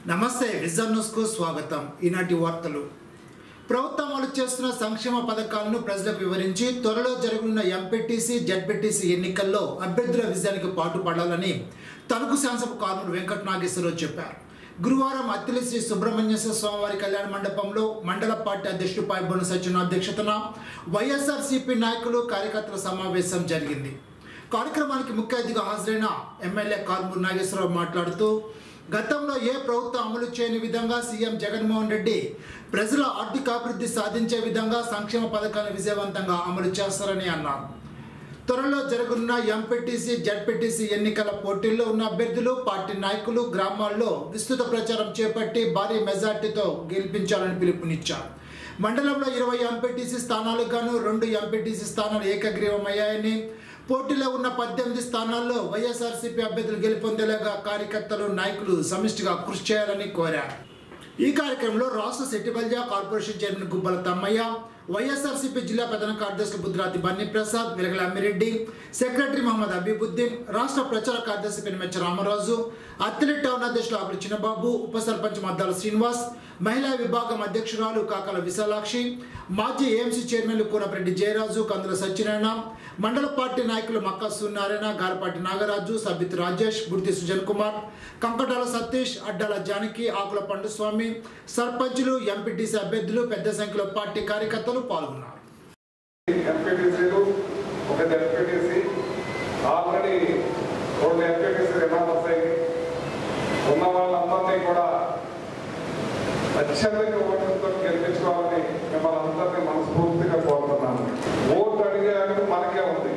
నమస్తే విజన్ న్యూస్కు స్వాగతం ఈనాటి వార్తలు ప్రభుత్వం అమలు చేస్తున్న సంక్షేమ పథకాలను ప్రజలకు వివరించి త్వరలో జరగనున్న ఎంపీటీసీ జడ్పీటీసీ ఎన్నికల్లో అభ్యర్థుల విజయానికి పాటుపడాలని తణుకు శాసనసభ కార్మికుడు వెంకట నాగేశ్వరరావు చెప్పారు గురువారం అత్తిలి శ్రీ సుబ్రహ్మణ్యేశ్వర స్వామివారి కళ్యాణ మండపంలో మండల పార్టీ అధ్యక్షుడు పాయిబోని సత్యన అధ్యక్షతన వైఎస్ఆర్సీపీ నాయకులు కార్యకర్తల సమావేశం జరిగింది కార్యక్రమానికి ముఖ్య అతిథిగా హాజరైన ఎమ్మెల్యే కార్మూరు నాగేశ్వరరావు మాట్లాడుతూ గతంలో ఏ ప్రభుత్వం అమలు చేయని విధంగా సీఎం జగన్మోహన్ రెడ్డి ప్రజల ఆర్థికాభివృద్ధి సాధించే విధంగా సంక్షేమ పథకాలను విజయవంతంగా అమలు చేస్తారని అన్నారు త్వరలో జరగనున్న ఎంపీటీసీ జడ్పీటీసీ ఎన్నికల పోటీల్లో ఉన్న అభ్యర్థులు పార్టీ నాయకులు గ్రామాల్లో విస్తృత ప్రచారం చేపట్టి భారీ మెజార్టీతో గెలిపించాలని పిలుపునిచ్చారు మండలంలో ఇరవై ఎంపీటీసీ స్థానాలకు గాను రెండు ఎంపీటీసీ స్థానాలు ఏకగ్రీవమయ్యాయని పోటీలో ఉన్న పద్దెనిమిది స్థానాల్లో వైఎస్ఆర్సీపీ అభ్యర్థులు గెలుపొందేలాగా కార్యకర్తలు నాయకులు సమిష్టిగా కృషి చేయాలని కోరారు ఈ కార్యక్రమంలో రాష్ట్ర సెట్టిబల్జా కార్పొరేషన్ చైర్మన్ గుబ్బల తమ్మయ్య వైఎస్ఆర్సీపీ జిల్లా ప్రధాన కార్యదర్శి బుద్రాతి బన్నీ ప్రసాద్ వెలగల అమ్మిరెడ్డి సెక్రటరీ మహమ్మద్ అబీబుద్దీన్ రాష్ట్ర ప్రచార కార్యదర్శి పెనిమెచ్చ రామరాజు అత్తిలి టౌన్ అధ్యక్షులు ఆకుల చిన్నబాబు ఉప సర్పంచ్ మద్దాల శ్రీనివాస్ మహిళా విభాగం అధ్యక్షురాలు కాకల విశాలాక్షి మాజీ ఏఎంసీ చైర్మన్లు కూనపరెడ్డి జయరాజు కందుల సత్యనారాయణ మండల పార్టీ నాయకులు మక్కా సూర్యనారాయణ గారపాటి నాగరాజు సబిత్ రాజేష్ గుర్తి సుజన్ కుమార్ కంకటాల సతీష్ అడ్డాల జానకి ఆకుల పండుస్వామి సర్పంచులు ఎంపీటీసీ అభ్యర్థులు పెద్ద సంఖ్యలో పార్టీ కార్యకర్తలు పాల్గొన్నారు ఎంపీటీసీలు ఒక ఎంపీటీసీ ఆల్రెడీ రెండు ఎంపీటీసీ రిమాండర్స్ అయ్యి ఉన్న వాళ్ళందరినీ కూడా అత్యధిక ఓట్లతో గెలిపించుకోవాలని మిమ్మల్ని అందరినీ మనస్ఫూర్తిగా కోరుతున్నాను ఓటు అడిగే హక్కు మనకే ఉంది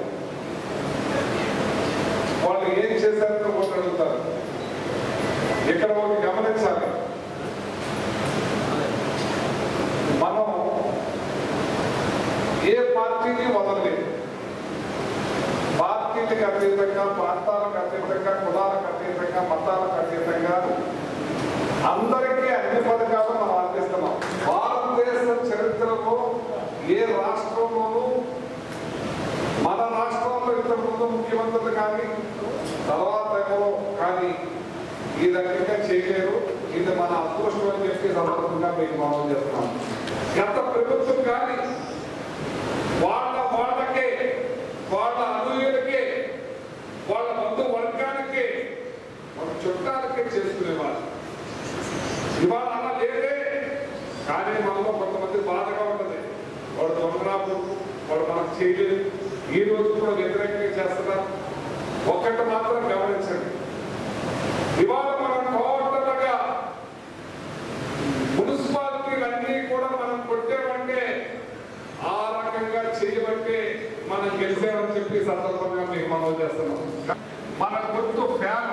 వాళ్ళు ఏం చేశారని ఓటు అడుగుతారు ఇక్కడ ఒకటి గమనించాలి మనం ఏ పార్టీని వదలలేదు పార్టీలకు అతీతంగా ప్రాంతాలకు అతీతంగా కులాలకు అతీతంగా మతాలకు అతీతంగా అందరికీ అన్ని పథకాలు మనం అందిస్తున్నాం భారతదేశ చరిత్రలో ఏ రాష్ట్రంలోనూ మన రాష్ట్రంలో ఇంతకు ముందు ముఖ్యమంత్రులు కానీ తర్వాత ఎవరో కానీ ఈ రకంగా చేయలేరు ఇది మన అదృష్టం అని చెప్పి సందర్భంగా మీకు మనం చేస్తున్నాం గత ప్రభుత్వం కానీ వాళ్ళ వాళ్ళకే వాళ్ళ అనుయులకే వాళ్ళ బంధు వర్గానికే వాళ్ళ చుట్టాలకే చేసుకునేవాళ్ళు ఇవాళ అలా లేదే కానీ మనలో కొంతమంది బాధగా ఉంటుంది వాడు దొంగరాపు వాడు మనకు చేయలేదు ఈ రోజు కూడా వ్యతిరేకంగా చేస్తున్నారు ఒక్కటి మాత్రం గమనించండి ఇవాళ మనం టోటల్గా మున్సిపాలిటీలన్నీ కూడా మనం కొట్టామంటే ఆ రకంగా చేయబట్టే మనం గెలిచామని చెప్పి సందర్భంగా మీకు మనం చేస్తున్నాం మన గుర్తు ఫ్యాన్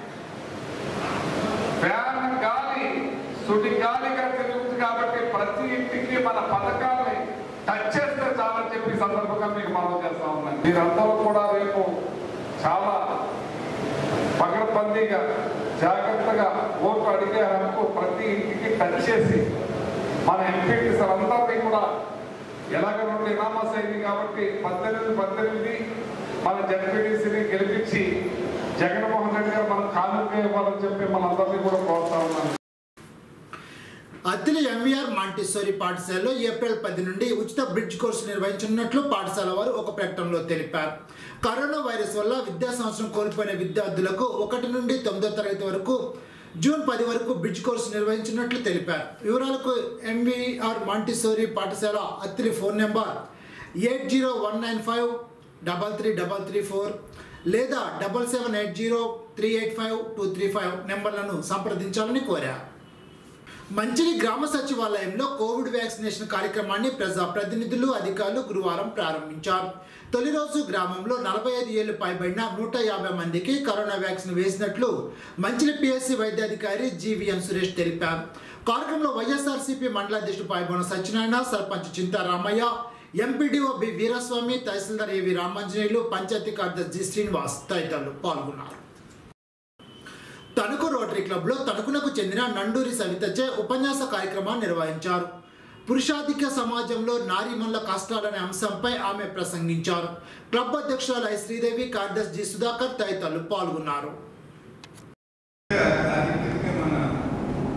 ఫ్యాన్ గాలి సుడి గాలిగా తిరుగుతుంది కాబట్టి ప్రతి ఇంటికి మన పథకాన్ని టచ్ చేస్తే చాలని చెప్పి సందర్భంగా మీకు మనం చేస్తా ఉన్నాం మీరందరూ కూడా రేపు చాలా పగడబందీగా జాగ్రత్తగా ఓటు అడిగే హక్కు ప్రతి ఇంటికి టచ్ చేసి మన ఎంపీటీసీ అందరినీ కూడా ఎలాగ రెండు ఇనామస్ అయింది కాబట్టి పద్దెనిమిది పద్దెనిమిది మన జడ్పీటీసీని గెలిపించి జగన్మోహన్ రెడ్డి గారు మనం కానుక ఇవ్వాలని చెప్పి మనందరినీ కూడా కోరుతా ఉన్నాను అత్తిలి ఎంవీఆర్ మాంటిసోరి పాఠశాలలో ఏప్రిల్ పది నుండి ఉచిత బ్రిడ్జ్ కోర్సు నిర్వహించనున్నట్లు పాఠశాల వారు ఒక ప్రకటనలో తెలిపారు కరోనా వైరస్ వల్ల విద్యా సంవత్సరం కోల్పోయిన విద్యార్థులకు ఒకటి నుండి తొమ్మిదో తరగతి వరకు జూన్ పది వరకు బ్రిడ్జ్ కోర్సు నిర్వహించినట్లు తెలిపారు వివరాలకు ఎంవీఆర్ మాంటిసోరి పాఠశాల Attili phone number eight zero one nine five double three double three four లేదా double seven eight zero three eight five two three five నెంబర్లను సంప్రదించాలని కోరారు మంచిలి గ్రామ సచివాలయంలో కోవిడ్ వ్యాక్సినేషన్ కార్యక్రమాన్ని ప్రజాప్రతినిధులు అధికారులు గురువారం ప్రారంభించారు తొలి రోజు గ్రామంలో నలభై ఐదు ఏళ్లు పైబడిన నూట యాభై మందికి కరోనా వ్యాక్సిన్ వేసినట్లు మంచిలి పిఎస్సి వైద్యాధికారి జీవీఎన్ సురేష్ తెలిపారు కార్యక్రమంలో వైఎస్ఆర్సీపీ మండలాధ్యక్షుడు పాల్గొన్న Satyanarayana sarpanch Chintaramayya MPDO B Veeraswamy tahsildar AV Ramanjaneyulu panchayat కార్యదర్శి జి శ్రీనివాస్ తదితరులు పాల్గొన్నారు తణుకు రోటరీ క్లబ్లో తణుకునకు చెందిన నండూరి సవితచే ఉపన్యాస కార్యక్రమాన్ని నిర్వహించారు పురుషాధిక్య సమాజంలో నారీమణుల కష్టాలనే అంశంపై ఆమె ప్రసంగించారు క్లబ్ అధ్యక్షురాలు ఐ శ్రీదేవి కార్యదర్శి జి సుధాకర్ తదితరులు పాల్గొన్నారు సాహిత్యంగా మన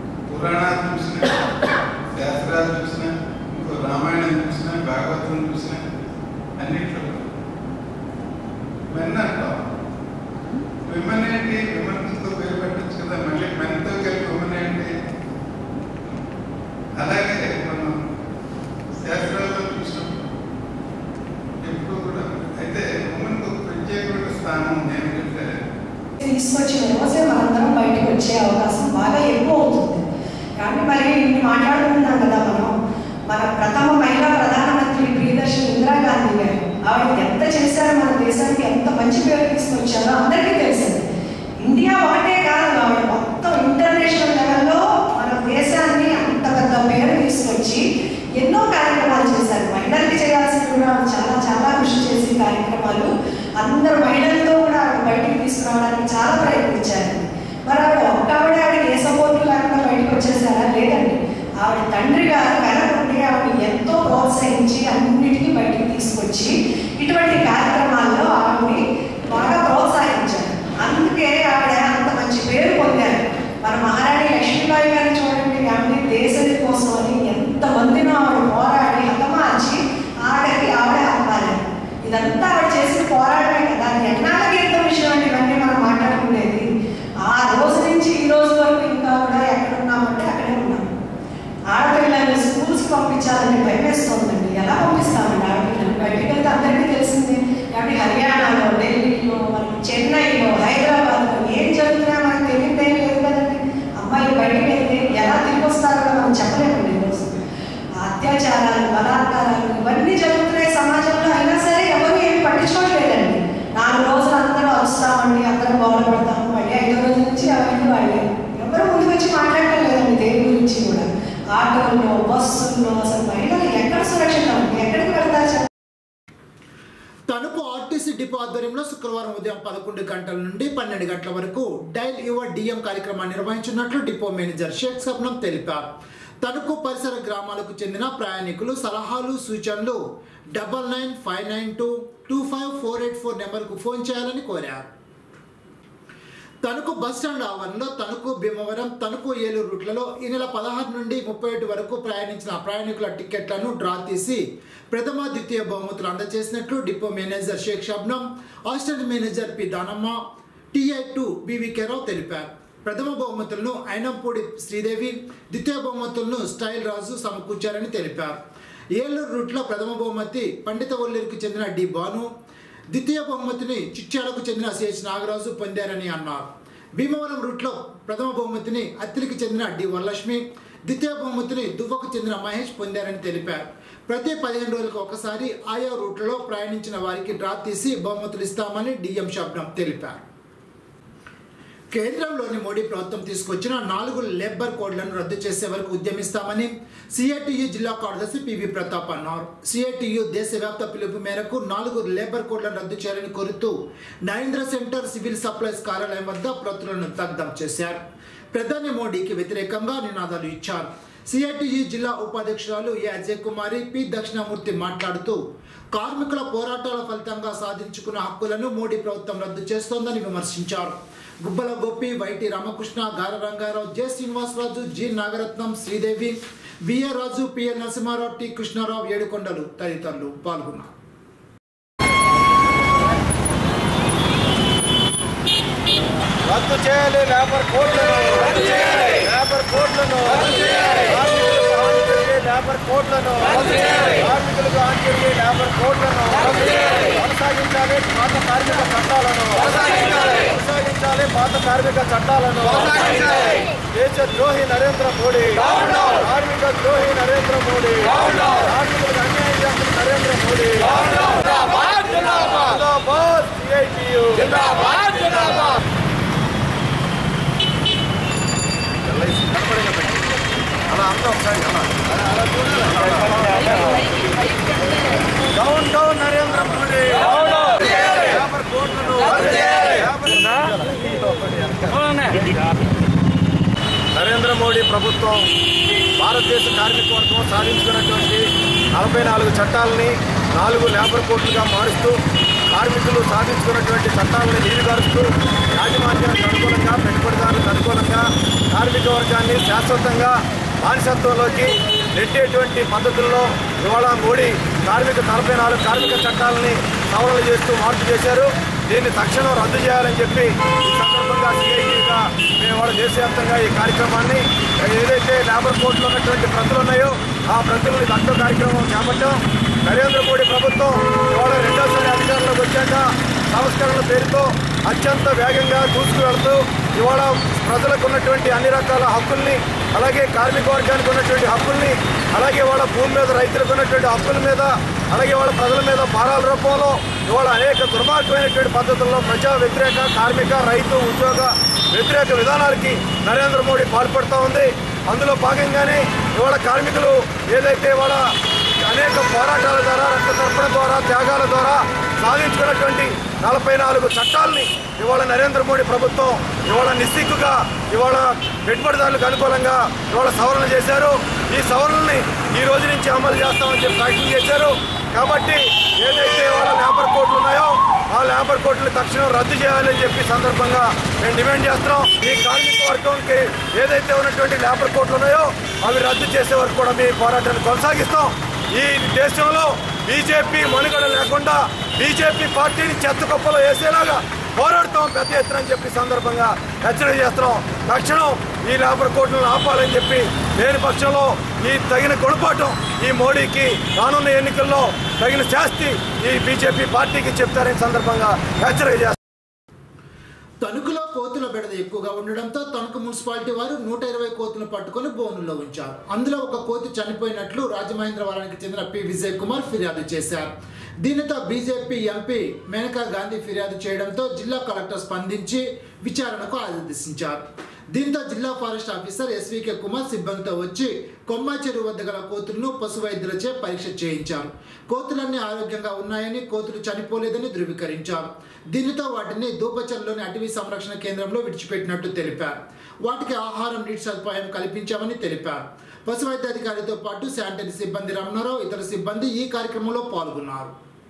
మాట్లాడుకుంటున్నాం కదా మనం మన ప్రథమ మహిళా ప్రధానమంత్రి ప్రియదర్శిని ఇందిరాగాంధీ గారు ఆవిడ ఎంత చేశారో మన దేశానికి ఎంత మంచి పేరు తీసుకొచ్చారో అందరికీ తెలిసింది ఇండియా ఒకటే కాదు ఆవిడ మొత్తం ఇంటర్నేషనల్ లెవెల్లో మన దేశాన్ని అంత పెద్ద పేరు తీసుకొచ్చి ఎన్నో కార్యక్రమాలు చేశారు మహిళలకి చేయాల్సిన కూడా చాలా చాలా కృషి చేసే కార్యక్రమాలు అందరు మహిళలతో కూడా ఆవిడ బయటికి తీసుకురావడానికి చాలా ప్రయత్నించారు మరి ఆవిడ ఒక్క ఆవిడ ఆవిడ ఏ సపోర్ట్ లేకుండా బయటకు వచ్చేసారా లేదండి ఆవిడ తండ్రి గారు వెనకుండి ఆవిడ ఎంతో ప్రోత్సహించి అన్నిటికీ బయటికి తీసుకొచ్చి ఇటువంటి కార్యక్రమాల్లో ఆవిడని బాగా ప్రోత్సహించారు అందుకే ఆవిడ అంత మంచి పేరు పొందారు మన మహారాణి లక్ష్మీబాయి గారిని చూడండి ఆవిడ దేశం కోసం అని ఎంతమందినో ఆవిడ పోరాడి హతమార్చి ఆఖరికి ఆవిడ ఆపాలి ఇదంతా ఆవిడ చేసిన పోరాటమే కదా దాన్ని ఎన్నాళ్ళ గీతం విషయం అండి ఇవన్నీ మనం మాట్లాడుకునేది ఆ రోజు నుంచి ఈ రోజు వరకు ఇంకా కూడా ఎక్కడ ఉన్నామంటే అక్కడే ఉన్నాం ఆడపిల్లల్ని స్కూల్స్కి పంపించాలని భయమేస్తోందండి ఎలా పంపిస్తామండి ఆడపిల్లలు బయటికి వెళ్తే అందరికీ తెలిసింది కాబట్టి హర్యానాలో ఢిల్లీలో మనకి చెన్నైలో హైదరాబాద్లో ఏం జరుగుతున్నా మనకు తెలియదే లేదు కదండి అమ్మాయిలు బయటికి వెళ్తే ఎలా తిరిగి వస్తారో కూడా మనం చెప్పలేమండి ఈరోజు ఆ అత్యాచారాలు బలాత్కారాలు ఇవన్నీ జరుగుతున్నాయి సమాజంలో అయినా సరే ఎవరు ఏమి పట్టించుకోవట్లేదండి నాలుగు రోజులు అందరూ అరుస్తామండి అందరూ బాగుపడతాము మళ్ళీ ఐదో రోజు నుంచి అవన్నీ వాళ్ళే ఎవరు ముందుకు వచ్చి మాట్లాడటం లేదండి దేని గురించి కూడా ఆటోల్లో బస్సుల్లో అసలు మహిళలు ఎక్కడ సురక్షితం అండి ఎక్కడికి వెళ్తారు చెప్పండి? తణుకు ఆర్టీసీ డిపో ఆధ్వర్యంలో శుక్రవారం ఉదయం పదకొండు గంటల నుండి పన్నెండు గంటల వరకు డైల్ యువర్ డిఎం కార్యక్రమాన్ని నిర్వహించినట్లు డిపో మేనేజర్ షేక్ సప్నం తెలిపారు తణుకు పరిసర గ్రామాలకు చెందిన ప్రయాణికులు సలహాలు సూచనలు double nine five nine two two five four eight four నెంబర్కు ఫోన్ చేయాలని కోరారు తణుకు బస్ స్టాండ్ ఆవరణలో తణుకు భీమవరం తణుకు ఏలూరు రూట్లలో ఈ నెల పదహారు నుండి ముప్పై ఒకటి వరకు ప్రయాణించిన ప్రయాణికుల టికెట్లను డ్రా తీసి ప్రథమ ద్వితీయ బహుమతులు అందజేసినట్లు depot manager Sheikh Shabnam assistant manager P Danamma TI two BVK Rao తెలిపారు ప్రథమ బహుమతులను ఐనంపూడి శ్రీదేవి ద్వితీయ బహుమతులను స్టైల్ రాజు సమకూర్చారని తెలిపారు ఏలూరు రూట్లో ప్రథమ బహుమతి పండిత ఒల్లూరుకు చెందిన డి బాను ద్వితీయ బహుమతిని చిట్యాలకు చెందిన సిహెచ్ నాగరాజు పొందారని అన్నారు భీమవరం రూట్లో ప్రథమ బహుమతిని అత్తిలికి చెందిన డి వరలక్ష్మి ద్వితీయ బహుమతిని దువ్వకు చెందిన మహేష్ పొందారని తెలిపారు ప్రతి పదిహేను రోజులకు ఒకసారి ఆయా రూట్లలో ప్రయాణించిన వారికి డ్రా తీసి బహుమతులు ఇస్తామని డిఎం శబ్నం తెలిపారు కేంద్రంలోని మోడీ ప్రభుత్వం తీసుకొచ్చిన నాలుగు లేబర్ కోడ్లను రద్దు చేసే వరకు ఉద్యమిస్తామని సిఐటియు జిల్లా కార్యదర్శి పివి ప్రతాప్ అన్నారు సిఐటియు దేశవ్యాప్త పిలుపు మేరకు నాలుగు లేబర్ కోడ్లను రద్దు చేయాలని కోరుతూ నరేంద్ర సెంటర్ సివిల్ సప్లైస్ కార్యాలయం వద్ద ప్రతులను దగ్ధం చేశారు ప్రధాని మోడీకి వ్యతిరేకంగా నినాదాలు ఇచ్చారు సిఐటియు జిల్లా ఉపాధ్యక్షురాలు ఏ అజయ్ కుమారి పి దక్షిణామూర్తి మాట్లాడుతూ కార్మికుల పోరాటాల ఫలితంగా సాధించుకున్న హక్కులను మోడీ ప్రభుత్వం రద్దు చేస్తోందని విమర్శించారు Gubbala Gopi YT Ramakrishna Gara Rangarao J Srinivasaraju G Nagaratnam Sridevi VR Raju PN Narasimharao T Krishnarao Edukondalu తదితరులు పాల్గొన్నారు రద్దు చేయాలి లేబర్ కోడ్లను రద్దు చేయాలి లేబర్ కోడ్లను రద్దు చేయాలి లేబర్ కోడ్లను రద్దు చేయాలి కార్మికులకు హాని జరిగే లేబర్ కోడ్లను రద్దు చేయాలి కొనసాగించాలి పాత కార్మిక చట్టాలను కొనసాగించాలి కొనసాగించాలి పాత కార్మిక చట్టాలను కొనసాగించాలి దేశ ద్రోహి నరేంద్ర మోడీ కార్మిక ద్రోహి నరేంద్ర మోడీ కార్మికులకు అన్యాయం చేస్తున్న నరేంద్ర మోడీ జిందాబాద్ సిఐటియు జిందాబాద్ జిందాబాద్ అలా అంతా ఒకసారి down down Narendra Modi labour కోట్లను నరేంద్ర మోడీ ప్రభుత్వం భారతదేశ కార్మిక వర్గం సాధించుకున్నటువంటి నలభై నాలుగు చట్టాలని నాలుగు లేబర్ కోట్లుగా మారుస్తూ కార్మికులు సాధించుకున్నటువంటి చట్టాలను నీరుగారుస్తూ యాజమాన్యానికి అనుకూలంగా పెట్టుబడిదారులకు అనుకూలంగా కార్మిక వర్గాన్ని శాశ్వతంగా బానిసత్వంలోకి నెట్టేటువంటి పద్ధతుల్లో ఇవాళ మోడీ కార్మిక నలభై నాలుగు కార్మిక చట్టాలని సవరణ చేస్తూ మార్పు చేశారు దీన్ని తక్షణం రద్దు చేయాలని చెప్పి ఈ సందర్భంగా సిఐటిగా మేము వాళ్ళ దేశవ్యాప్తంగా ఈ కార్యక్రమాన్ని ఏదైతే లేబర్ కోర్టులో ఉన్నటువంటి ప్రతులు ఉన్నాయో ఆ ప్రతులని దగ్ధ కార్యక్రమం చేపట్టాం నరేంద్ర మోడీ ప్రభుత్వం ఇవాళ రెండోసారి అధికారంలోకి వచ్చాక సంస్కరణల పేరుతో అత్యంత వేగంగా దూసుకువెళ్తూ ఇవాళ ప్రజలకు ఉన్నటువంటి అన్ని రకాల హక్కుల్ని అలాగే కార్మిక వర్గానికి ఉన్నటువంటి హక్కుల్ని అలాగే వాళ్ళ భూమి మీద రైతులకు ఉన్నటువంటి హక్కుల మీద అలాగే వాళ్ళ ప్రజల మీద భారాల రూపంలో ఇవాళ అనేక దుర్మార్గమైనటువంటి పద్ధతుల్లో ప్రజా వ్యతిరేక కార్మిక రైతు ఉద్యోగ వ్యతిరేక విధానాలకి నరేంద్ర మోడీ పాల్పడుతూ ఉంది అందులో భాగంగానే ఇవాళ కార్మికులు ఏదైతే వాళ్ళ అనేక పోరాటాల ద్వారా రక్త తర్పణ ద్వారా త్యాగాల ద్వారా సాధించుకున్నటువంటి నలభై నాలుగు చట్టాలని ఇవాళ నరేంద్ర మోడీ ప్రభుత్వం ఇవాళ నిస్సిగ్గుగా ఇవాళ పెట్టుబడిదారులకు అనుకూలంగా ఇవాళ సవరణ చేశారు ఈ సవరణల్ని ఈ రోజు నుంచి అమలు చేస్తామని చెప్పి ప్రకటన చేశారు కాబట్టి ఏదైతే వాళ్ళ లేబర్ కోర్టులు ఉన్నాయో ఆ లేబర్ కోర్టులు తక్షణం రద్దు చేయాలని చెప్పి సందర్భంగా మేము డిమాండ్ చేస్తున్నాం ఈ కార్మిక వర్గంకి ఏదైతే ఉన్నటువంటి లేబర్ కోర్టులు ఉన్నాయో అవి రద్దు చేసే వరకు కూడా మీ పోరాటాన్ని కొనసాగిస్తాం ఈ దేశంలో బీజేపీ మనుగడ లేకుండా బీజేపీ పార్టీని చెత్త కుప్పలో వేసేలాగా పోరాడుతాం పెద్ద ఎత్తున అని చెప్పి సందర్భంగా హెచ్చరిక చేస్తున్నాం తక్షణం ఈ లేబర్ కోర్టులను ఆపాలని చెప్పి లేని పక్షంలో ఈ తగిన గుణపాఠం ఈ మోడీకి రానున్న ఎన్నికల్లో తగిన శాస్తి ఈ బీజేపీ పార్టీకి చెప్తారని సందర్భంగా హెచ్చరిక చేస్తున్నాం తణుకులో కోతుల బెడద ఎక్కువగా ఉండడంతో తణుకు మున్సిపాలిటీ వారు నూట ఇరవై కోతులను పట్టుకొని బోనుల్లో ఉంచారు అందులో ఒక కోతి చనిపోయినట్లు రాజమహేంద్రవరానికి చెందిన పి విజయ్ కుమార్ ఫిర్యాదు చేశారు దీనితో బీజేపీ ఎంపీ మేనకా గాంధీ ఫిర్యాదు చేయడంతో జిల్లా కలెక్టర్ స్పందించి విచారణకు ఆదేశించారు దీంతో జిల్లా ఫారెస్ట్ ఆఫీసర్ ఎస్వికే కుమార్ సిబ్బందితో వచ్చి కొమ్మ చెరువు వద్ద గల కోతులను పశు వైద్యులచే పరీక్ష చేయించారు కోతులన్నీ ఆరోగ్యంగా ఉన్నాయని కోతులు చనిపోలేదని ధృవీకరించారు దీనితో వాటిని దూపచర్లోని అటవీ సంరక్షణ కేంద్రంలో విడిచిపెట్టినట్టు తెలిపారు వాటికి ఆహారం నీటి సదుపాయం కల్పించామని తెలిపారు పశు వైద్యాధికారితో పాటు శానిటరీ సిబ్బంది రమణారావు ఇతర సిబ్బంది ఈ కార్యక్రమంలో పాల్గొన్నారు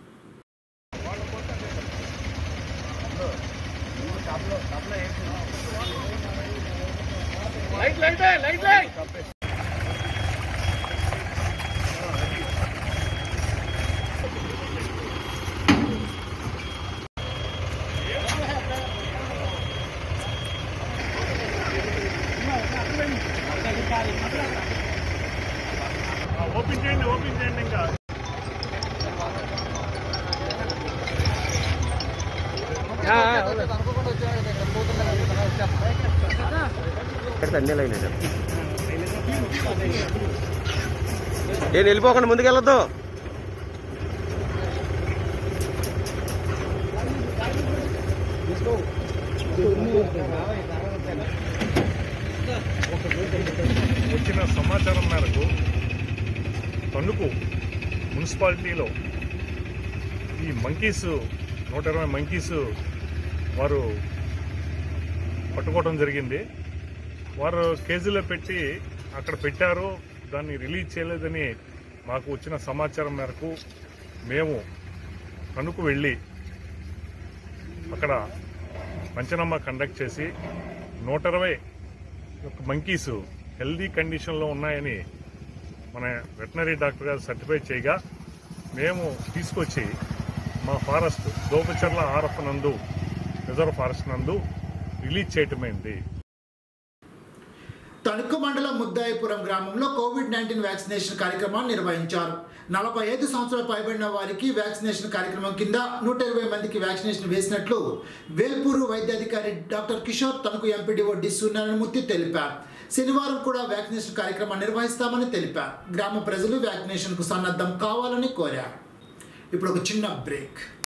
ఓపెన్ చేయండి ఓపెన్ చేయండి ఇంకా నేను వెళ్ళిపోకుండా ముందుకెళ్ళొద్దు వచ్చిన సమాచారం మేరకు తణుకు మున్సిపాలిటీలో ఈ మంకీస్ నూట ఇరవై మంకీస్ వారు పట్టుకోవడం జరిగింది వారు కేజీలో పెట్టి అక్కడ పెట్టారు దాన్ని రిలీజ్ చేయలేదని మాకు వచ్చిన సమాచారం మేరకు మేము తణుకు వెళ్ళి అక్కడ పంచనామా కండక్ట్ చేసి నూట ఇరవై ఒక మంకీస్ హెల్దీ కండిషన్లో ఉన్నాయని మన వెటనరీ డాక్టర్ గారు సర్టిఫై చేయగా మేము తీసుకొచ్చి మా ఫారెస్ట్ దోపచర్ల ఆర్ఎఫ్ నందు రిజర్వ్ ఫారెస్ట్ నందు రిలీజ్ చేయటమైంది తణుకు మండలం ముద్దాయిపురం గ్రామంలో కోవిడ్ నైన్టీన్ వ్యాక్సినేషన్ కార్యక్రమాన్ని నిర్వహించారు నలభై ఐదు సంవత్సరాలు పైబడిన వారికి వ్యాక్సినేషన్ కార్యక్రమం కింద నూట ఇరవై మందికి వ్యాక్సినేషన్ వేసినట్లు వేల్పూరు వైద్యాధికారి doctor Kishore Tanuku MPDO D Suryanarayanamurthy తెలిపారు శనివారం కూడా వ్యాక్సినేషన్ కార్యక్రమాన్ని నిర్వహిస్తామని తెలిపారు గ్రామ ప్రజలు వ్యాక్సినేషన్కు సన్నద్ధం కావాలని కోరారు ఇప్పుడు ఒక చిన్న బ్రేక్